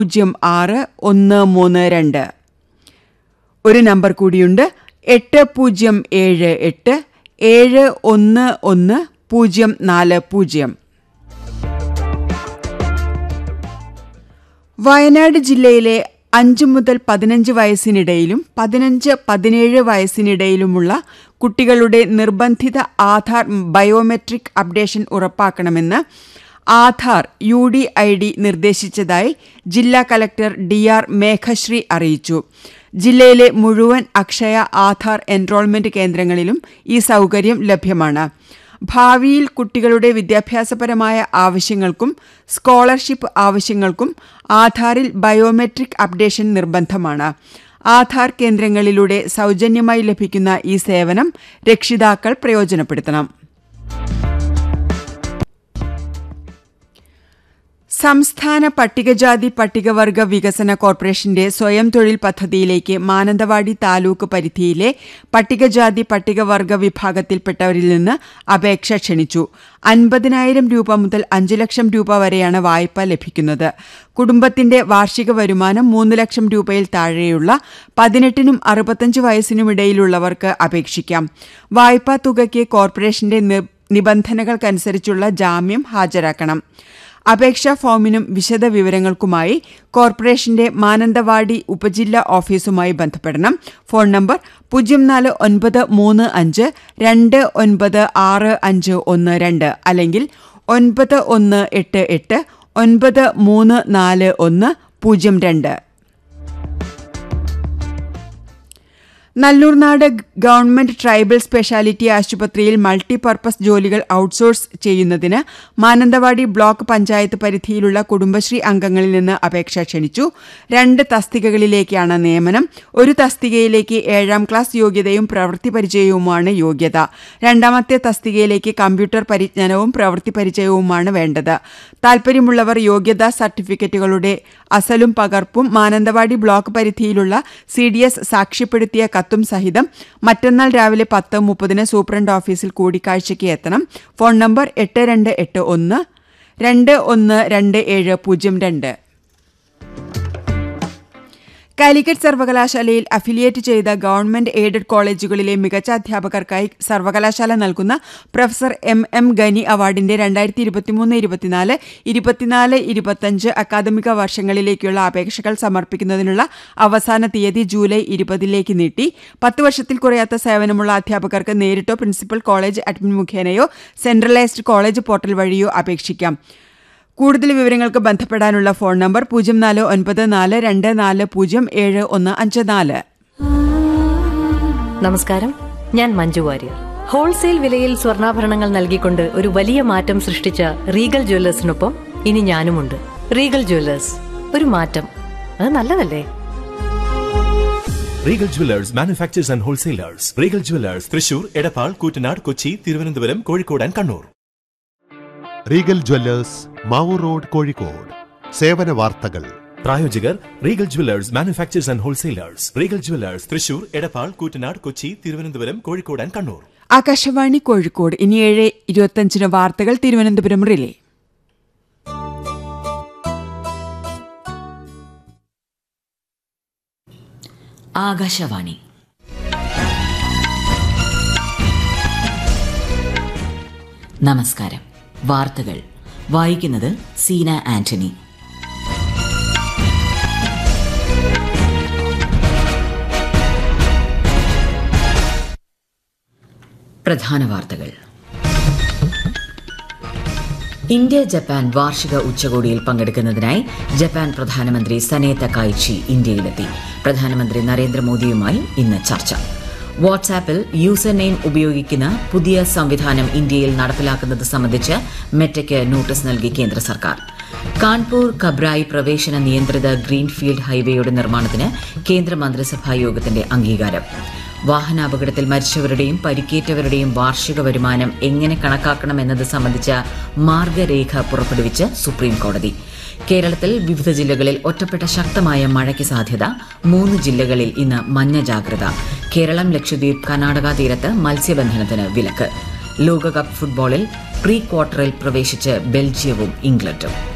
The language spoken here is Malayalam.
പൂജ്യം ആറ് ഒന്ന് മൂന്ന് രണ്ട് ഒരു നമ്പർ കൂടിയുണ്ട് എട്ട് പൂജ്യം ഏഴ് എട്ട് ഏഴ് ഒന്ന് ഒന്ന് പൂജ്യം നാല് പൂജ്യം വയനാട് ജില്ലയിലെ അഞ്ച് മുതൽ പതിനഞ്ച് വയസ്സിനിടയിലും പതിനഞ്ച് പതിനേഴ് വയസ്സിനിടയിലുമുള്ള കുട്ടികളുടെ നിർബന്ധിത ആധാർ ബയോമെട്രിക് അപ്ഡേഷൻ ഉറപ്പാക്കണമെന്ന് Aadhaar U D I D നിർദ്ദേശിച്ചതായി ജില്ലാ കലക്ടർ ഡി ആർ മേഘശ്രീ അറിയിച്ചു ജില്ലയിലെ മുഴുവൻ അക്ഷയ ആധാർ എൻറോൾമെന്റ് കേന്ദ്രങ്ങളിലും ഈ സൗകര്യം ലഭ്യമാണ് ഭാവിയിൽ കുട്ടികളുടെ വിദ്യാഭ്യാസപരമായ ആവശ്യങ്ങൾക്കും സ്കോളർഷിപ്പ് ആവശ്യങ്ങൾക്കും ആധാറിൽ ബയോമെട്രിക് അപ്ഡേഷൻ നിർബന്ധമാണ് ആധാർ കേന്ദ്രങ്ങളിലൂടെ സൗജന്യമായി ലഭിക്കുന്ന ഈ സേവനം രക്ഷിതാക്കൾ പ്രയോജനപ്പെടുത്തണം സംസ്ഥാന പട്ടികജാതി പട്ടികവർഗ വികസന കോർപ്പറേഷന്റെ സ്വയം തൊഴിൽ പദ്ധതിയിലേക്ക് മാനന്തവാടി താലൂക്ക് പരിധിയിലെ പട്ടികജാതി പട്ടികവർഗ വിഭാഗത്തിൽപ്പെട്ടവരിൽ നിന്ന് അപേക്ഷ ക്ഷണിച്ചു അൻപതിനായിരം രൂപ മുതൽ അഞ്ചു ലക്ഷം രൂപ വരെയാണ് വായ്പ ലഭിക്കുന്നത് കുടുംബത്തിന്റെ വാർഷിക വരുമാനം മൂന്ന് ലക്ഷം രൂപയിൽ താഴെയുള്ള പതിനെട്ടിനും അറുപത്തഞ്ച് വയസ്സിനുമിടയിലുള്ളവർക്ക് അപേക്ഷിക്കാം വായ്പാ തുകയ്ക്ക് കോർപ്പറേഷന്റെ നിബന്ധനകൾക്കനുസരിച്ചുള്ള ജാമ്യം ഹാജരാക്കണം അപേക്ഷാ ഫോമിനും വിശദ വിവരങ്ങൾക്കുമായി കോർപ്പറേഷന്റെ മാനന്തവാടി ഉപജില്ലാ ഓഫീസുമായി ബന്ധപ്പെടണം ഫോൺ നമ്പർ പൂജ്യം നാല് ഒൻപത് മൂന്ന് അഞ്ച് രണ്ട് ഒൻപത് ആറ് അഞ്ച് ഒന്ന് രണ്ട് അല്ലെങ്കിൽ ഒൻപത് ഒന്ന് എട്ട് എട്ട് ഒൻപത് മൂന്ന് നാല് ഒന്ന് പൂജ്യം രണ്ട് നല്ലൂർനാട് ഗവൺമെന്റ് ട്രൈബൽ സ്പെഷ്യാലിറ്റി ആശുപത്രിയിൽ മൾട്ടിപർപ്പസ് ജോലികൾ ഔട്ട്സോഴ്സ് ചെയ്യുന്നതിന് മാനന്തവാടി ബ്ലോക്ക് പഞ്ചായത്ത് പരിധിയിലുള്ള കുടുംബശ്രീ അംഗങ്ങളിൽ നിന്ന് അപേക്ഷ ക്ഷണിച്ചു രണ്ട് തസ്തികകളിലേക്കാണ് നിയമനം ഒരു തസ്തികയിലേക്ക് ഏഴാം ക്ലാസ് യോഗ്യതയും പ്രവൃത്തി പരിചയവുമാണ് യോഗ്യത രണ്ടാമത്തെ തസ്തികയിലേക്ക് കമ്പ്യൂട്ടർ പരിജ്ഞാനവും പ്രവൃത്തി പരിചയവുമാണ് വേണ്ടത് താൽപര്യമുള്ളവർ യോഗ്യതാ സർട്ടിഫിക്കറ്റുകളുടെ അസലും പകർപ്പും മാനന്തവാടി ബ്ലോക്ക് പരിധിയിലുള്ള സി ഡി എസ് സാക്ഷ്യപ്പെടുത്തിയ കത്തും സഹിതം മറ്റന്നാൾ രാവിലെ പത്ത് മുപ്പതിന് സൂപ്രണ്ട് ഓഫീസിൽ കൂടിക്കാഴ്ചയ്ക്ക് എത്തണം ഫോൺ നമ്പർ എട്ട് രണ്ട് എട്ട് ഒന്ന് രണ്ട് ഒന്ന് രണ്ട് ഏഴ് പൂജ്യം രണ്ട് കാലിക്കറ്റ് സർവകലാശാലയിൽ അഫിലിയേറ്റ് ചെയ്ത ഗവൺമെന്റ് എയ്ഡഡ് കോളേജുകളിലെ മികച്ച അധ്യാപകർക്കായി സർവകലാശാല നൽകുന്ന പ്രൊഫസർ എം എം ഗനി അവാർഡിന്റെ രണ്ടായിരത്തി ഇരുപത്തിമൂന്ന് ഇരുപത്തിനാല് ഇരുപത്തിനാല് ഇരുപത്തഞ്ച് അക്കാദമിക വർഷങ്ങളിലേക്കുള്ള അപേക്ഷകൾ സമർപ്പിക്കുന്നതിനുള്ള അവസാന തീയതി ജൂലൈ ഇരുപതിലേക്ക് നീട്ടി പത്ത് വർഷത്തിൽ കുറയാത്ത സേവനമുള്ള അധ്യാപകർക്ക് നേരിട്ടോ പ്രിൻസിപ്പൽ കോളേജ് അഡ്മിൻ മുഖേനയോ സെൻട്രലൈസ്ഡ് കോളേജ് പോർട്ടൽ വഴിയോ അപേക്ഷിക്കാം കൂടുതൽ വിവരങ്ങൾക്ക് ബന്ധപ്പെടാനുള്ള ഫോൺ നമ്പർ പൂജ്യം നാല് ഒൻപത് നാല് രണ്ട് നാല് പൂജ്യം ഏഴ് ഒന്ന് അഞ്ച് നാല് നമസ്കാരം ഞാൻ മഞ്ജു വാര്യർ ഹോൾസെയിൽ വിലയിൽ സ്വർണ്ണാഭരണങ്ങൾ നൽകിക്കൊണ്ട് ഒരു വലിയ മാറ്റം സൃഷ്ടിച്ച റീഗൽ ജ്വല്ലേഴ്സിനൊപ്പം ഇനി ഞാനുമുണ്ട് റീഗൽ ജ്വല്ലേഴ്സ് ഒരു മാറ്റം അത് നല്ലതല്ലേ Regal jewellers manufacturers and wholesalers Regal jewellers Thrissur Edappal Koottanad Kochi Thiruvananthapuram Kozhikode and Kannur Regal jewellers Mavoor road Kozhikode സേവന വാർത്തകൾ പ്രായോജകർ Regal jewellers manufacturers and wholesalers Regal jewellers Thrissur Edappal Koottanad Kochi Thiruvananthapuram Kozhikode and Kannur Akashvani Kozhikode ഇനി ഏഴ് ഇരുപത്തഞ്ചിന് വാർത്തകൾ തിരുവനന്തപുരം റിലേ ആകാശവാണി നമസ്കാരം വാർത്തകൾ വായിക്കുന്നത് സീന ആന്റണി പ്രധാന വാർത്തകൾ ഇന്ത്യ ജപ്പാൻ വാർഷിക ഉച്ചകോടിയിൽ പങ്കെടുക്കുന്നതിനായി ജപ്പാൻ പ്രധാനമന്ത്രി സനെ തക്കായിച്ചി ഇന്ത്യയിലെത്തി പ്രധാനമന്ത്രി നരേന്ദ്രമോദിയുമായി ഇന്ന് ചർച്ച വാട്സാപ്പിൽ യൂസർ നെയിം ഉപയോഗിക്കുന്ന പുതിയ സംവിധാനം ഇന്ത്യയിൽ നടപ്പിലാക്കുന്നത് സംബന്ധിച്ച് മെറ്റയ്ക്ക് നോട്ടീസ് നൽകി കേന്ദ്ര സർക്കാർ കാൺപൂർ കബ്രായി പ്രവേശന നിയന്ത്രിത ഗ്രീൻഫീൽഡ് ഹൈവേയുടെ നിർമ്മാണത്തിന് കേന്ദ്ര മന്ത്രിസഭാ യോഗത്തിന്റെ അംഗീകാരം വാഹനാപകടത്തിൽ മരിച്ചവരുടെയും പരിക്കേറ്റവരുടെയും വാർഷിക വരുമാനം എങ്ങനെ കണക്കാക്കണമെന്നത് സംബന്ധിച്ച മാർഗരേഖ പുറപ്പെടുവിച്ച് സുപ്രീം കോടതി കേരളത്തിൽ വിവിധ ജില്ലകളിൽ ഒറ്റപ്പെട്ട ശക്തമായ മഴയ്ക്ക് സാധ്യത മൂന്ന് ജില്ലകളിൽ ഇന്ന് മഞ്ഞ ജാഗ്രത കേരളം ലക്ഷദ്വീപ് കർണാടക തീരത്ത് മത്സ്യബന്ധനത്തിന് വിലക്ക് ലോകകപ്പ് ഫുട്ബോളിൽ പ്രീ ക്വാർട്ടറിൽ പ്രവേശിച്ച് ബെൽജിയവും ഇംഗ്ലണ്ടും